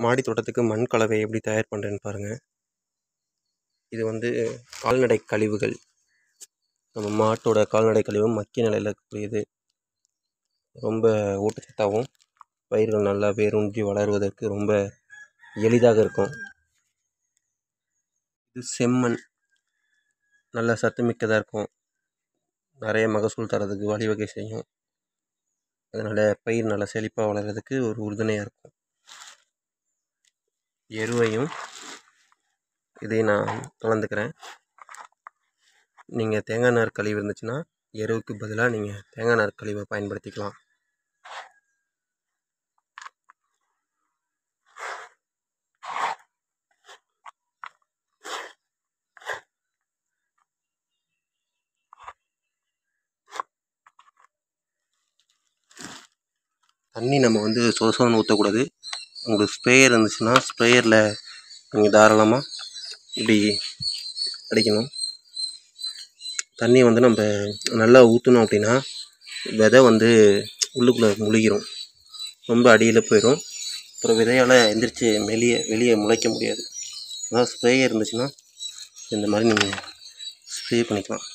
மாடி தோட்டத்துக்கு மண் கலவை எப்படி தயார் பண்ணுறேன்னு பாருங்கள் இது வந்து கால்நடை கழிவுகள் நம்ம மாட்டோட கால்நடை கழிவு மக்கிய நிலையில் இருக்கக்கூடியது ரொம்ப ஊட்டச்சத்தாகவும் பயிர்கள் நல்லா வேரூன்றி வளருவதற்கு ரொம்ப எளிதாக இருக்கும் இது செம்மண் நல்ல சத்துமிக்கதாக இருக்கும் நிறைய மகசூல் தரதுக்கு வழிவகை செய்யும் அதனால் பயிர் நல்லா செழிப்பாக வளர்கிறதுக்கு ஒரு உறுதுணையாக இருக்கும் எருவையும் இதையும் நான் கலந்துக்கிறேன் நீங்கள் தேங்காய் நார் கழிவு இருந்துச்சுன்னா எருவுக்கு பதிலாக நீங்கள் தேங்காய் நார் கழிவை பயன்படுத்திக்கலாம் தண்ணி நம்ம வந்து சொத சொதன்னு ஊற்றக்கூடாது உங்களுக்கு ஸ்ப்ரேயர் இருந்துச்சுன்னா ஸ்ப்ரேயரில் நீங்கள் தாராளமாக இப்படி அடிக்கணும் தண்ணி வந்து நம்ம நல்லா ஊற்றணும் அப்படின்னா விதை வந்து உள்ளுக்குள்ளே முழுகிரும் ரொம்ப அடியில் போயிடும் அப்புறம் விதையால் எந்திரிச்சு வெளியே வெளியே முளைக்க முடியாது அதான் ஸ்ப்ரேயர் இருந்துச்சுன்னா இந்த மாதிரி நீங்கள் ஸ்ப்ரே பண்ணிக்கலாம்